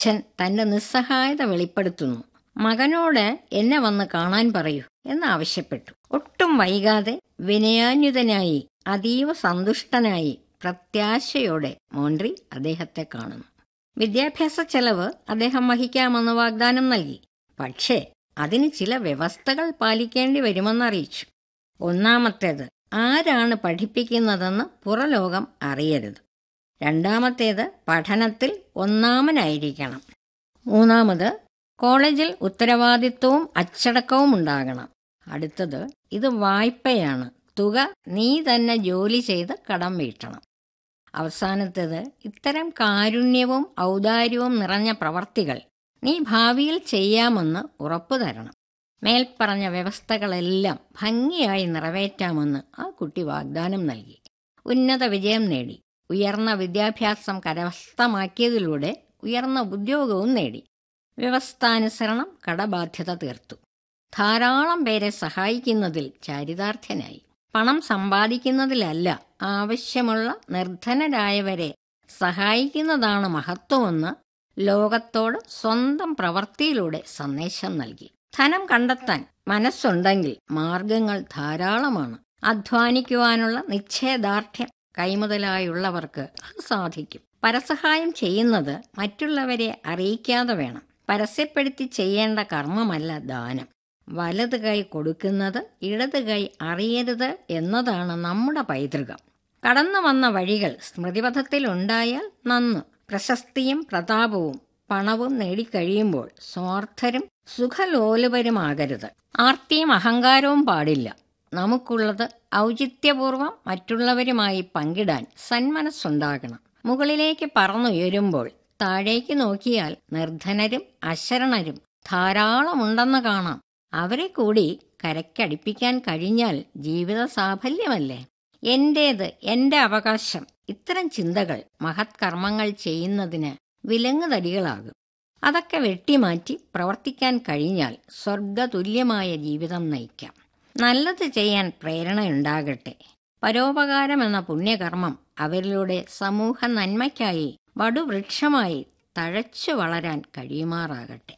അച്ഛൻ തന്റെ നിസ്സഹായത വെളിപ്പെടുത്തുന്നു മകനോട് എന്നെ വന്ന് കാണാൻ പറയൂ എന്നാവശ്യപ്പെട്ടു ഒട്ടും വൈകാതെ വിനയാന്യുതനായി അതീവ സന്തുഷ്ടനായി പ്രത്യാശയോടെ മോൺട്രി അദ്ദേഹത്തെ കാണുന്നു വിദ്യാഭ്യാസ ചെലവ് അദ്ദേഹം വഹിക്കാമെന്ന് വാഗ്ദാനം നൽകി പക്ഷേ അതിന് ചില വ്യവസ്ഥകൾ പാലിക്കേണ്ടി വരുമെന്നറിയിച്ചു ഒന്നാമത്തേത് ആരാണ് പഠിപ്പിക്കുന്നതെന്ന് പുറലോകം അറിയരുത് രണ്ടാമത്തേത് പഠനത്തിൽ ഒന്നാമനായിരിക്കണം മൂന്നാമത് കോളേജിൽ ഉത്തരവാദിത്വവും അച്ചടക്കവും ഉണ്ടാകണം അടുത്തത് ഇത് വായ്പയാണ് തുക നീ തന്നെ ജോലി ചെയ്ത് കടം വീട്ടണം അവസാനത്തേത് ഇത്തരം കാരുണ്യവും ഔദാര്യവും നിറഞ്ഞ പ്രവർത്തികൾ നീ ഭാവിയിൽ ചെയ്യാമെന്ന് ഉറപ്പു തരണം മേൽപ്പറഞ്ഞ വ്യവസ്ഥകളെല്ലാം ഭംഗിയായി നിറവേറ്റാമെന്ന് ആ കുട്ടി വാഗ്ദാനം നൽകി ഉന്നത വിജയം നേടി ഉയർന്ന വിദ്യാഭ്യാസം കരസ്ഥമാക്കിയതിലൂടെ ഉയർന്ന ഉദ്യോഗവും നേടി വ്യവസ്ഥാനുസരണം കടബാധ്യത തീർത്തു ധാരാളം പേരെ സഹായിക്കുന്നതിൽ ചാരിതാർത്ഥ്യനായി പണം സമ്പാദിക്കുന്നതിലല്ല ആവശ്യമുള്ള നിർധനരായവരെ സഹായിക്കുന്നതാണ് മഹത്വമെന്ന് ലോകത്തോട് സ്വന്തം പ്രവൃത്തിയിലൂടെ സന്ദേശം നൽകി ധനം കണ്ടെത്താൻ മനസ്സുണ്ടെങ്കിൽ മാർഗങ്ങൾ ധാരാളമാണ് അധ്വാനിക്കുവാനുള്ള നിശ്ചയദാർഢ്യം കൈമുതലായുള്ളവർക്ക് അത് സാധിക്കും പരസഹായം ചെയ്യുന്നത് മറ്റുള്ളവരെ അറിയിക്കാതെ വേണം പരസ്യപ്പെടുത്തി ചെയ്യേണ്ട കർമ്മമല്ല ദാനം വലത് കൈ കൊടുക്കുന്നത് ഇടത് കൈ അറിയരുത് എന്നതാണ് നമ്മുടെ പൈതൃകം കടന്നു വന്ന വഴികൾ സ്മൃതിപഥത്തിലുണ്ടായാൽ നന്ന് പ്രശസ്തിയും പ്രതാപവും പണവും നേടിക്കഴിയുമ്പോൾ സ്വാർത്ഥരും സുഖലോലുപരുമാകരുത് ആർത്തിയും അഹങ്കാരവും പാടില്ല നമുക്കുള്ളത് ഔചിത്യപൂർവം മറ്റുള്ളവരുമായി പങ്കിടാൻ സന്മനസ്സുണ്ടാകണം മുകളിലേക്ക് പറന്നുയരുമ്പോൾ താഴേക്ക് നോക്കിയാൽ നിർധനരും അശരണരും ധാരാളമുണ്ടെന്ന് കാണാം അവരെ കൂടി കരക്കടിപ്പിക്കാൻ കഴിഞ്ഞാൽ ജീവിത സാഫല്യമല്ലേ എന്റേത് എന്റെ അവകാശം ഇത്തരം ചിന്തകൾ മഹത് കർമ്മങ്ങൾ ചെയ്യുന്നതിന് വിലങ്ങുതടികളാകും അതൊക്കെ വെട്ടിമാറ്റി പ്രവർത്തിക്കാൻ കഴിഞ്ഞാൽ സ്വർഗതുല്യമായ ജീവിതം നയിക്കാം നല്ലത് ചെയ്യാൻ പ്രേരണയുണ്ടാകട്ടെ പരോപകാരം എന്ന പുണ്യകർമ്മം അവരിലൂടെ സമൂഹ നന്മയ്ക്കായി വടുവൃക്ഷമായി തഴച്ചു വളരാൻ കഴിയുമാറാകട്ടെ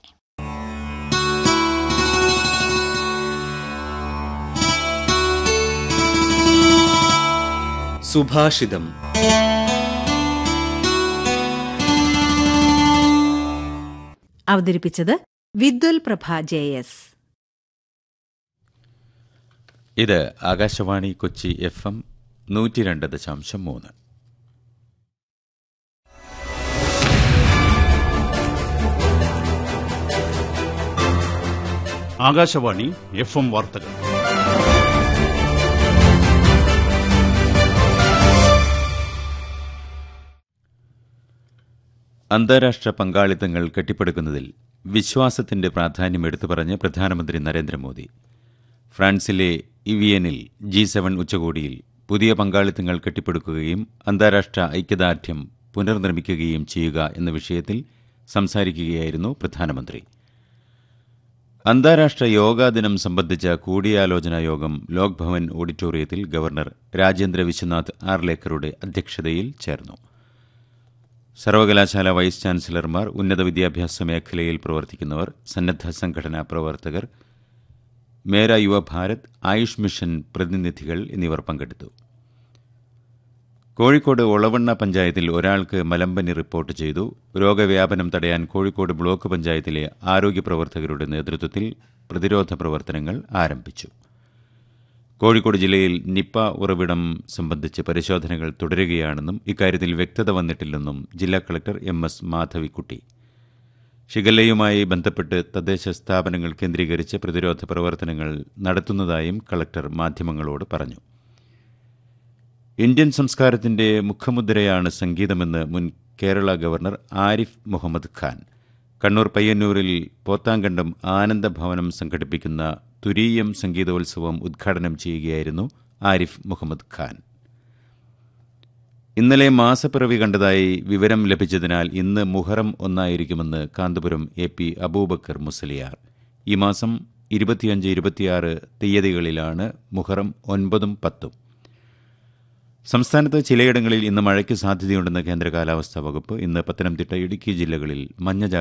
സുഭാഷിതം അവതരിപ്പിച്ചത് വിദ്വൽ പ്രഭ ജെ എസ് ഇത് ആകാശവാണി കൊച്ചി എഫ് എം നൂറ്റി രണ്ട് ദശാംശം മൂന്ന് ആകാശവാണി എഫ് എം വാർത്തകൾ അന്താരാഷ്ട്ര പങ്കാളിത്തങ്ങൾ കെട്ടിപ്പടുക്കുന്നതിൽ വിശ്വാസത്തിന്റെ പ്രാധാന്യം എടുത്തു പറഞ്ഞ് പ്രധാനമന്ത്രി നരേന്ദ്രമോദി ഫ്രാൻസിലെ ഇവിയനിൽ ജി സെവൻ ഉച്ചകോടിയിൽ പുതിയ പങ്കാളിത്തങ്ങൾ കെട്ടിപ്പടുക്കുകയും അന്താരാഷ്ട്ര ഐക്യദാർഢ്യം പുനർനിർമ്മിക്കുകയും ചെയ്യുക എന്ന വിഷയത്തിൽ സംസാരിക്കുകയായിരുന്നു പ്രധാനമന്ത്രി അന്താരാഷ്ട്ര യോഗാ ദിനം സംബന്ധിച്ച കൂടിയാലോചനാ യോഗം ലോക് ഭവൻ ഓഡിറ്റോറിയത്തിൽ ഗവർണർ രാജേന്ദ്ര വിശ്വനാഥ് ആർലേക്കറുടെ അധ്യക്ഷതയിൽ ചേർന്നു സർവകലാശാല വൈസ് ചാൻസലർമാർ ഉന്നത വിദ്യാഭ്യാസ മേഖലയിൽ പ്രവർത്തിക്കുന്നവർ സന്നദ്ധ സംഘടനാ പ്രവർത്തകർ മേര യുവ ഭാരത് ആയുഷ് മിഷൻ പ്രതിനിധികൾ എന്നിവർ പങ്കെടുത്തു കോഴിക്കോട് ഒളവണ്ണ പഞ്ചായത്തിൽ ഒരാൾക്ക് മലമ്പനി റിപ്പോർട്ട് ചെയ്തു രോഗവ്യാപനം തടയാൻ കോഴിക്കോട് ബ്ലോക്ക് പഞ്ചായത്തിലെ ആരോഗ്യ പ്രവർത്തകരുടെ നേതൃത്വത്തിൽ പ്രതിരോധ പ്രവർത്തനങ്ങൾ ആരംഭിച്ചു കോഴിക്കോട് ജില്ലയിൽ നിപ്പ ഉറവിടം സംബന്ധിച്ച് പരിശോധനകൾ തുടരുകയാണെന്നും ഇക്കാര്യത്തിൽ വ്യക്തത വന്നിട്ടില്ലെന്നും ജില്ലാ കളക്ടർ എം എസ് മാധവിക്കുട്ടി ഷിഗല്ലയുമായി ബന്ധപ്പെട്ട് തദ്ദേശ സ്ഥാപനങ്ങൾ കേന്ദ്രീകരിച്ച് പ്രതിരോധ പ്രവർത്തനങ്ങൾ നടത്തുന്നതായും കളക്ടർ മാധ്യമങ്ങളോട് പറഞ്ഞു ഇന്ത്യൻ സംസ്കാരത്തിന്റെ മുഖമുദ്രയാണ് സംഗീതമെന്ന് മുൻ കേരള ഗവർണർ ആരിഫ് മുഹമ്മദ് ഖാൻ കണ്ണൂർ പയ്യന്നൂരിൽ പോത്താങ്കണ്ടം ആനന്ദഭവനം സംഘടിപ്പിക്കുന്ന തുരീയം സംഗീതോത്സവം ഉദ്ഘാടനം ചെയ്യുകയായിരുന്നു ആരിഫ് മുഹമ്മദ് ഖാൻ ഇന്നലെ മാസപ്പിറവി കണ്ടതായി വിവരം ലഭിച്ചതിനാൽ ഇന്ന് മുഹറം ഒന്നായിരിക്കുമെന്ന് കാന്തപുരം എ പി അബൂബക്കർ മുസലിയാർ ഈ മാസം ഇരുപത്തിയഞ്ച് ഇരുപത്തിയാറ് തീയതികളിലാണ് മുഹറം ഒൻപതും പത്തും സംസ്ഥാനത്ത് ചിലയിടങ്ങളിൽ ഇന്ന് മഴയ്ക്ക് സാധ്യതയുണ്ടെന്ന് കേന്ദ്ര കാലാവസ്ഥാ വകുപ്പ് ഇന്ന് പത്തനംതിട്ട ഇടുക്കി ജില്ലകളിൽ മഞ്ഞ